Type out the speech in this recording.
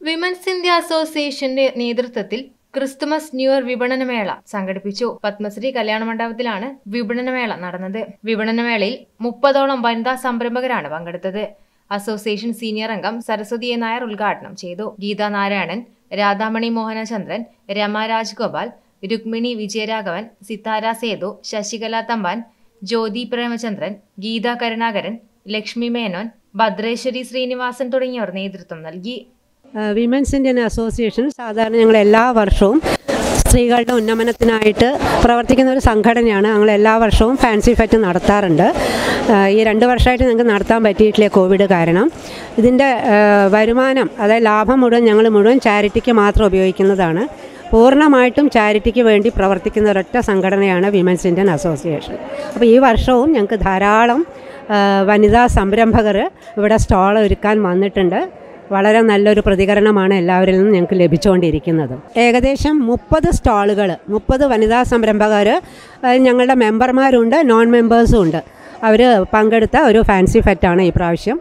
women's India അസോസിയേഷന്റെ നേതൃത്വത്തിൽ Christmas new year വിപണനമേള സംഘടിപ്പിച്ചു പത്മശ്രീ കല്യാണ മണ്ഡപത്തിലാണ് വിപണനമേള നടന്നത് വിപണനമേളയിൽ മുപ്പതോളം വനിതാ സംരംഭകരാണ് പങ്കെടുത്തത് അസോസിയേഷൻ സീനിയർ അംഗം സരസ്വതി എ നായർ ഉദ്ഘാടനം ചെയ്തു ഗീതാ നാരായണൻ രാധാമണി മോഹനചന്ദ്രൻ രമ രാജ്ഗോപാൽ രുക്മിണി വിജയരാഘവൻ സിത്താര സേതു ശശികല തമ്പാൻ ജ്യോതി പ്രേമചന്ദ്രൻ ഗീത കരുണാകരൻ ലക്ഷ്മി മേനോൻ ഭദ്രേശ്വരി ശ്രീനിവാസൻ തുടങ്ങിയവർ നേതൃത്വം നൽകി വിമൻസ് ഇന്ത്യൻ അസോസിയേഷൻ സാധാരണ ഞങ്ങൾ എല്ലാ വർഷവും സ്ത്രീകളുടെ ഉന്നമനത്തിനായിട്ട് പ്രവർത്തിക്കുന്ന ഒരു സംഘടനയാണ് ഞങ്ങൾ എല്ലാ വർഷവും ഫാൻസി ഫെറ്റ് നടത്താറുണ്ട് ആ, ഈ രണ്ട് വർഷമായിട്ട് ഞങ്ങൾക്ക് നടത്താൻ പറ്റിയിട്ടില്ല കോവിഡ് കാരണം ഇതിൻ്റെ ആ, വരുമാനം അതായത് ലാഭം മുഴുവൻ ഞങ്ങൾ മുഴുവൻ ചാരിറ്റിക്ക് മാത്രം ഉപയോഗിക്കുന്നതാണ് പൂർണ്ണമായിട്ടും ചാരിറ്റിക്ക് വേണ്ടി പ്രവർത്തിക്കുന്ന ഒരൊറ്റ സംഘടനയാണ് വിമൻസ് ഇന്ത്യൻ അസോസിയേഷൻ അപ്പോൾ ഈ വർഷവും ഞങ്ങൾക്ക് ധാരാളം ആ, വനിതാ സംരംഭകർ ഇവിടെ സ്റ്റാൾ ഒരുക്കാൻ വന്നിട്ടുണ്ട് വളരെ നല്ലൊരു പ്രതികരണമാണ് എല്ലാവരിൽ നിന്നും ഞങ്ങൾക്ക് ലഭിച്ചുകൊണ്ടിരിക്കുന്നത് ഏകദേശം മുപ്പത് സ്റ്റാളുകൾ മുപ്പത് വനിതാ സംരംഭകർ ഞങ്ങളുടെ മെമ്പർമാരുണ്ട് നോൺ മെമ്പേഴ്സും ഉണ്ട് അവർ പങ്കെടുത്ത ഒരു ഫാൻസി ഫെറ്റാണ് ഈ പ്രാവശ്യം